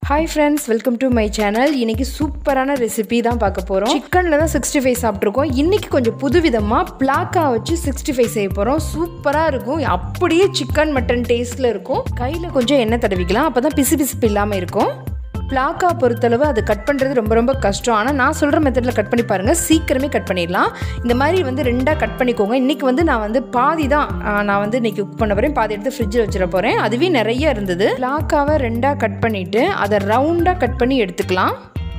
hi friends welcome to my channel இன்னைக்கு சூப்பரான recipe தான் பார்க்க போகிறோம் சிக்கனில் தான் சிக்ஸ்டி ஃபைவ் சாப்பிட்ருக்கோம் இன்னைக்கு கொஞ்சம் புதுவிதமாக பிளாக்கா வச்சு சிக்ஸ்டி ஃபைவ் செய்ய போகிறோம் சூப்பராக இருக்கும் அப்படியே சிக்கன் மட்டன் டேஸ்ட்டில் இருக்கும் கையில் கொஞ்சம் எண்ணெய் தடவிக்கலாம் அப்போ தான் பிசு பிசுப்பு இல்லாமல் இருக்கும் பிளாக்கா பொறுத்தளவு அது கட் பண்ணுறது ரொம்ப ரொம்ப கஷ்டம் ஆனால் நான் சொல்கிற மெத்தடில் கட் பண்ணி பாருங்கள் சீக்கிரமே கட் பண்ணிடலாம் இந்த மாதிரி வந்து ரெண்டாக கட் பண்ணிக்கோங்க இன்றைக்கி வந்து நான் வந்து பாதி தான் ஆ, நான் வந்து இன்றைக்கி குக் பண்ண போகிறேன் பாதி எடுத்து ஃப்ரிட்ஜில் வச்சிட போகிறேன் அதுவே நிறைய இருந்தது பிளாக்காவை ரெண்டாக கட் பண்ணிவிட்டு அதை ரவுண்டாக கட் பண்ணி எடுத்துக்கலாம்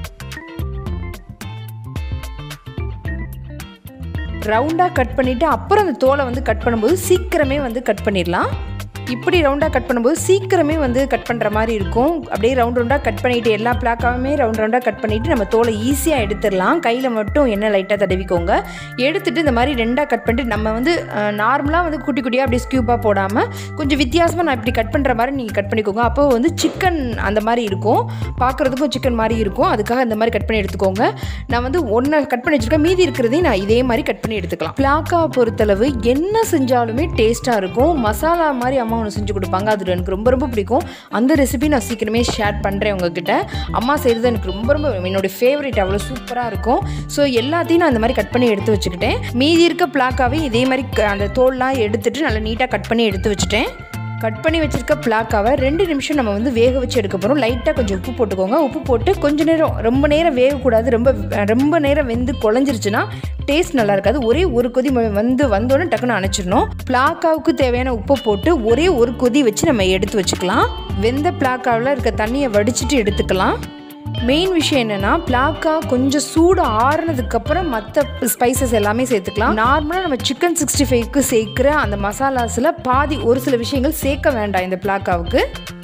ரவுண்டாக கட் பண்ணிவிட்டு அப்புறம் அந்த தோலை வந்து கட் பண்ணும்போது சீக்கிரமே வந்து கட் பண்ணிடலாம் இப்படி ரவுண்டாக கட் பண்ணும்போது சீக்கிரமே வந்து கட் பண்ணுற மாதிரி இருக்கும் அப்படியே ரவுண்ட் ரவுண்டாக கட் பண்ணிவிட்டு எல்லா பிளாக்காவுமே ரவுண்ட் ரவுண்டாக கட் பண்ணிவிட்டு நம்ம தோலை ஈஸியாக எடுத்துடலாம் கையில் மட்டும் எண்ணெய் லைட்டாக தடவிக்கோங்க எடுத்துட்டு இந்த மாதிரி ரெண்டாக கட் பண்ணிட்டு நம்ம வந்து நார்மலாக வந்து குட்டி குட்டியாக அப்படியே ஸ்கியூப்பாக போடாமல் கொஞ்சம் வித்தியாசமாக நான் இப்படி கட் பண்ணுற மாதிரி நீங்கள் கட் பண்ணிக்கோங்க அப்போ வந்து சிக்கன் அந்த மாதிரி இருக்கும் பார்க்குறதுக்கும் சிக்கன் மாதிரி இருக்கும் அதுக்காக இந்த மாதிரி கட் பண்ணி எடுத்துக்கோங்க நான் வந்து ஒன்றை கட் பண்ணி வச்சுருக்கேன் மீதி இருக்கிறதையும் நான் இதே மாதிரி கட் பண்ணி எடுத்துக்கலாம் பிளாக்கா பொறுத்தளவு என்ன செஞ்சாலுமே டேஸ்ட்டாக இருக்கும் மசாலா மாதிரி அம்மா ஒன்று செஞ்சு கொடுப்பாங்க அது எனக்கு ரொம்ப ரொம்ப பிடிக்கும் அந்த ரெசிபி நான் சீக்கிரமே ஷேர் பண்ணுறேன் உங்ககிட்ட அம்மா செய்கிறது எனக்கு ரொம்ப ரொம்ப என்னோடய ஃபேவரட் அவ்வளோ சூப்பராக இருக்கும் ஸோ எல்லாத்தையும் நான் இந்த மாதிரி கட் பண்ணி எடுத்து வச்சுக்கிட்டேன் மீதி இருக்க பிளாக்காவே இதே மாதிரி க- அந்த தோல்லாம் எடுத்துட்டு நல்லா நீட்டாக கட் பண்ணி எடுத்து வச்சுட்டேன் கட் பண்ணி வச்சிருக்க பிளாக்காவை ரெண்டு நிமிஷம் நம்ம வந்து வேக வச்சு எடுக்க போகிறோம் லைட்டாக கொஞ்சம் உப்பு போட்டுக்கோங்க உப்பு போட்டு கொஞ்ச நேரம் ரொம்ப நேரம் வேகக்கூடாது ரொம்ப ரொம்ப நேரம் வெந்து குழஞ்சிருச்சுன்னா டேஸ்ட் நல்லா இருக்காது ஒரே ஒரு கொதி ம- வந்து வந்தோடனே டக்குன்னு அணைச்சிடணும் பிளாக்காவுக்கு தேவையான உப்பை போட்டு ஒரே ஒரு கொதி வச்சு நம்ம எடுத்து வச்சுக்கலாம் வெந்த பிளாக்காவில் இருக்க தண்ணியை வடிச்சிட்டு எடுத்துக்கலாம் மெயின் விஷயம் என்னன்னா பிளாக்கா கொஞ்சம் சூடு ஆறுனதுக்கப்புறம் மற்ற ஸ்பைசஸ் எல்லாமே சேர்த்துக்கலாம் நார்மலாக நம்ம சிக்கன் சிக்ஸ்டி ஃபைவ்க்கு சேர்க்குற அந்த மசாலாஸில் பாதி ஒரு சில விஷயங்கள் சேர்க்க வேண்டாம் இந்த பிளாக்காவுக்கு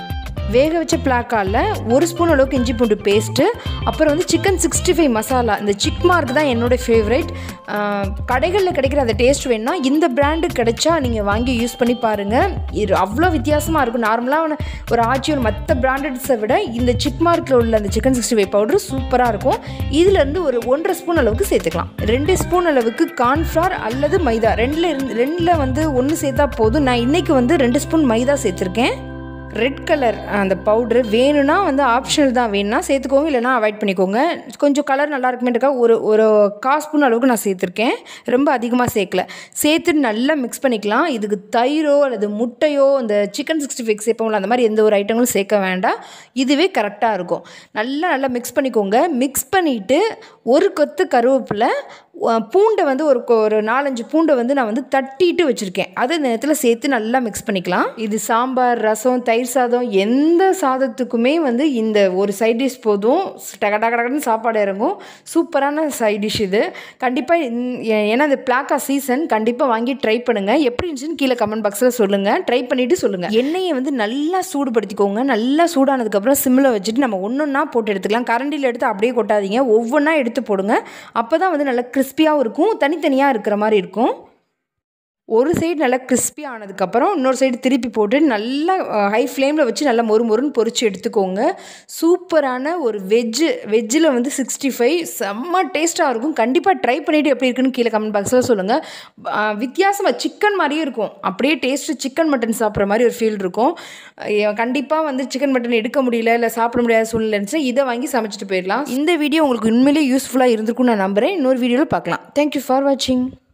வேக வச்ச பிளாக்காவில் ஒரு ஸ்பூன் அளவுக்கு இஞ்சி பூண்டு பேஸ்ட்டு அப்புறம் வந்து சிக்கன் சிக்ஸ்டி ஃபைவ் மசாலா இந்த சிக்மார்க் தான் என்னோடய ஃபேவரட் கடைகளில் கிடைக்கிற அந்த டேஸ்ட் வேணும்னா இந்த பிராண்டு கிடைச்சா நீங்கள் வாங்கி யூஸ் பண்ணி பாருங்கள் இது அவ்வளோ வித்தியாசமாக இருக்கும் நார்மலாக ஒரு ஆச்சியோட மற்ற பிராண்டட்ஸை விட இந்த சிக்மார்க்கில் உள்ள அந்த சிக்கன் சிக்ஸ்டி ஃபைவ் பவுடர் சூப்பராக இருக்கும் இதுலேருந்து ஒரு ஒன்றரை ஸ்பூன் அளவுக்கு சேர்த்துக்கலாம் ரெண்டு ஸ்பூன் அளவுக்கு கார்ன்ஃப்ளவர் அல்லது மைதா ரெண்டில் இருந்து ரெண்டில் வந்து ஒன்று சேர்த்தா போதும் நான் இன்றைக்கி வந்து ரெண்டு ஸ்பூன் மைதா சேர்த்துருக்கேன் ரெட் கலர் அந்த பவுட்ரு வேணும்னா வந்து ஆப்ஷனல் தான் வேணும்னா சேர்த்துக்கோங்க இல்லைனா அவாய்ட் பண்ணிக்கோங்க கொஞ்சம் கலர் நல்லா இருக்குமேன்றக்கா ஒரு ஒரு கால் ஸ்பூன் அளவுக்கு நான் சேர்த்துருக்கேன் ரொம்ப அதிகமாக சேர்க்கல சேர்த்துட்டு நல்லா மிக்ஸ் பண்ணிக்கலாம் இதுக்கு தயிரோ அல்லது முட்டையோ இந்த சிக்கன் சிக்ஸ்டி ஃபைவ் சேர்ப்போம்ல அந்த மாதிரி எந்த ஒரு ஐட்டங்களும் சேர்க்க வேண்டாம் இதுவே கரெக்டாக இருக்கும் நல்லா நல்லா மிக்ஸ் பண்ணிக்கோங்க மிக்ஸ் பண்ணிவிட்டு ஒரு கொத்து கருவேப்பிலை அஹ், பூண்டை வந்து ஒரு கொ- ஒரு நாலஞ்சு பூண்டை வந்து நான் வந்து தட்டிட்டு வச்சுருக்கேன் அதை இந்த நேரத்தில் சேர்த்து நல்லா மிக்ஸ் பண்ணிக்கலாம் இது சாம்பார் ரசம் தயிர் சாதம் எந்த சாதத்துக்குமே வந்து இந்த ஒரு சைட் டிஷ் போதும் டக டக டகன்னு சாப்பாடு இறங்கும் சூப்பரான சைட் டிஷ் இது கண்டிப்பாக ஏன்னா இது பிளாக்கா சீசன் கண்டிப்பாக வாங்கி ட்ரை பண்ணுங்கள் எப்படி இருந்துச்சுன்னு கீழே கமெண்ட் பாக்ஸில் சொல்லுங்கள் ட்ரை பண்ணிவிட்டு சொல்லுங்கள் எண்ணெயை வந்து நல்லா சூடுபடுத்திக்கோங்க நல்லா சூடானதுக்கப்புறம் சிம்மில் வச்சுட்டு நம்ம ஒன்று ஒன்றா போட்டு எடுத்துக்கலாம் கரண்டியில் எடுத்து அப்படியே கொட்டாதீங்க ஒவ்வொன்றா எடுத்து போடுங்க அப்போ தான் வந்து நல்லா கிறிஸ்பியாகவும் இருக்கும் தனித்தனியாக இருக்கிற மாதிரி இருக்கும் ஒரு சைடு நல்லா கிறிஸ்பி ஆனதுக்கப்புறம் இன்னொரு சைடு திருப்பி போட்டு நல்லா ஹை ஃப்ளேமில் வச்சு நல்லா மொறு மொறுன்னு பொரிச்சு எடுத்துக்கோங்க சூப்பரான ஒரு வெஜ்ஜு வெஜ்ஜில் வந்து சிக்ஸ்டி ஃபைவ் செம்ம டேஸ்ட்டாக இருக்கும் கண்டிப்பாக ட்ரை பண்ணிவிட்டு எப்படி இருக்குன்னு கீழே கமெண்ட் பாக்ஸில் சொல்லுங்கள் வித்தியாசமாக சிக்கன் மாதிரியே இருக்கும் அப்படியே டேஸ்ட்டு சிக்கன் மட்டன் சாப்பிட்ற மாதிரி ஒரு ஃபீல் இருக்கும் கண்டிப்பாக வந்து சிக்கன் மட்டன் எடுக்க முடியல இல்லை சாப்பிட முடியாத சூழ்நிலை இருந்துச்சுன்னா இதை வாங்கி சமைச்சிட்டு போயிடலாம் இந்த வீடியோ உங்களுக்கு உண்மையிலேயே யூஸ்ஃபுல்லாக இருந்திருக்கும்னு நான் நம்புகிறேன் இன்னொரு வீடியோவில் பார்க்கலாம் தேங்க்யூ ஃபார் வாட்சிங்